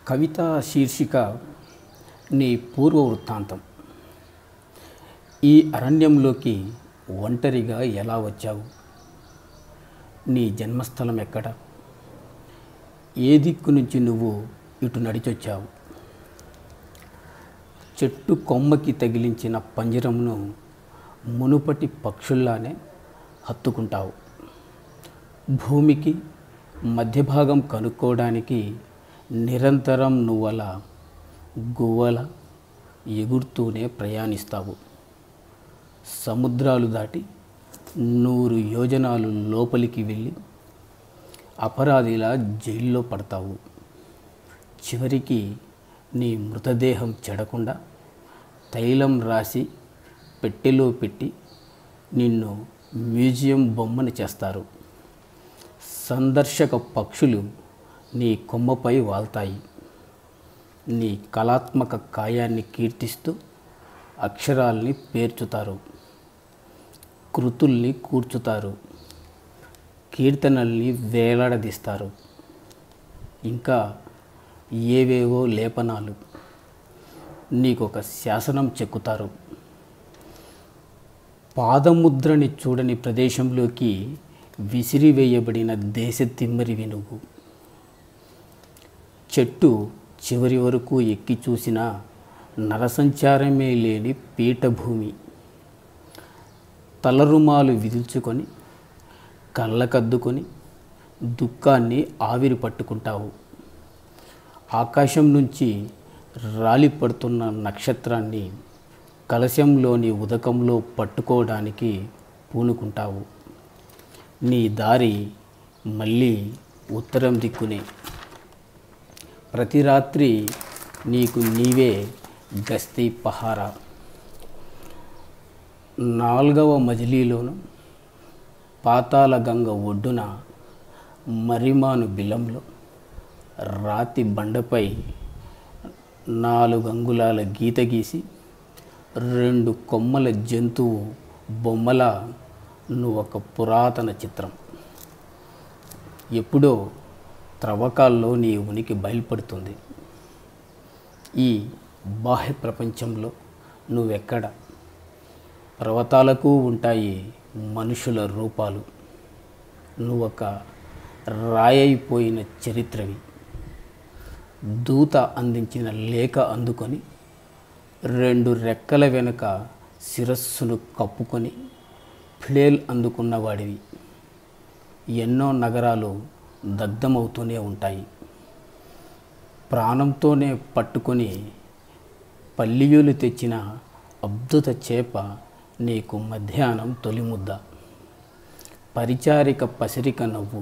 కవిత శీర్షిక నీ పూర్వ వృత్తాంతం ఈ అరణ్యంలోకి ఒంటరిగా ఎలా వచ్చావు నీ జన్మస్థలం ఎక్కడ ఏ దిక్కు నుంచి నువ్వు ఇటు నడిచొచ్చావు చెట్టు కొమ్మకి తగిలించిన పంజరంను మునుపటి పక్షుల్లానే హత్తుకుంటావు భూమికి మధ్య భాగం కనుక్కోవడానికి నిరంతరం నువ్వల గువ్వల ఎగురుతూనే ప్రయాణిస్తావు సముద్రాలు దాటి నూరు యోజనాలు లోపలికి వెళ్ళి అపరాధిలా జైల్లో పడతావు చివరికి నీ మృతదేహం చెడకుండా తైలం రాసి పెట్టెలో పెట్టి నిన్ను మ్యూజియం బొమ్మని చేస్తారు సందర్శక పక్షులు నీ కొమ్మపై వాల్తాయి నీ కళాత్మక కాయాన్ని కీర్తిస్తూ అక్షరాల్ని పేర్చుతారు కృతుల్ని కూర్చుతారు కీర్తనల్ని వేలాడదీస్తారు ఇంకా ఏవేవో లేపనాలు నీకొక శాసనం చెక్కుతారు పాదముద్రని చూడని ప్రదేశంలోకి విసిరివేయబడిన దేశ తిమ్మరివి నువ్వు చెట్టు చివరి వరకు ఎక్కి చూసిన నరసంచారమే లేని పీఠభూమి తలరుమాలు విదిల్చుకొని కళ్ళకద్దుకొని దుఃఖాన్ని ఆవిరి పట్టుకుంటావు ఆకాశం నుంచి రాలి పడుతున్న నక్షత్రాన్ని కలశంలోని ఉదకంలో పట్టుకోవడానికి పూనుకుంటావు నీ దారి మళ్ళీ ఉత్తరం దిక్కునే ప్రతి రాత్రి నీకు నీవే గస్తీ పహారా నాలుగవ మజిలీలోను పాతాల గంగ ఒడ్డున మరిమాను బిలంలో రాతి బండపై నాలుగు అంగుళాల గీత గీసి రెండు కొమ్మల జంతువు బొమ్మల నువ్వు ఒక పురాతన చిత్రం ఎప్పుడో త్రవ్వకాల్లో నీ ఉనికి బయలుపడుతుంది ఈ బాహ్య ప్రపంచంలో నువ్వెక్కడ పర్వతాలకు ఉంటాయి మనుషుల రూపాలు నువ్వొక రాయైపోయిన చరిత్రవి దూత అందించిన లేఖ అందుకొని రెండు రెక్కల వెనుక శిరస్సును కప్పుకొని ఫ్లేల్ అందుకున్నవాడివి ఎన్నో నగరాలు దగ్ధమవుతూనే ఉంటాయి ప్రాణంతోనే పట్టుకొని పల్లియులు తెచ్చిన అద్భుత చేప నీకు మధ్యాహ్నం తొలి ముద్ద పరిచారిక పసిరిక నవ్వు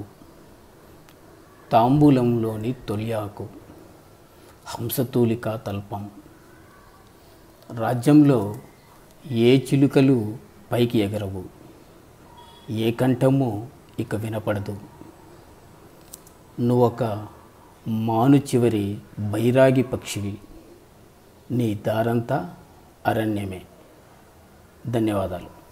తాంబూలంలోని తొలియాకు హంసతూలిక తల్పం రాజ్యంలో ఏ చిలుకలు పైకి ఎగరవు ఏ కంఠము ఇక వినపడదు నువ్వొక మాను చివరి బైరాగి పక్షివి నీ దారంతా అరణ్యమే ధన్యవాదాలు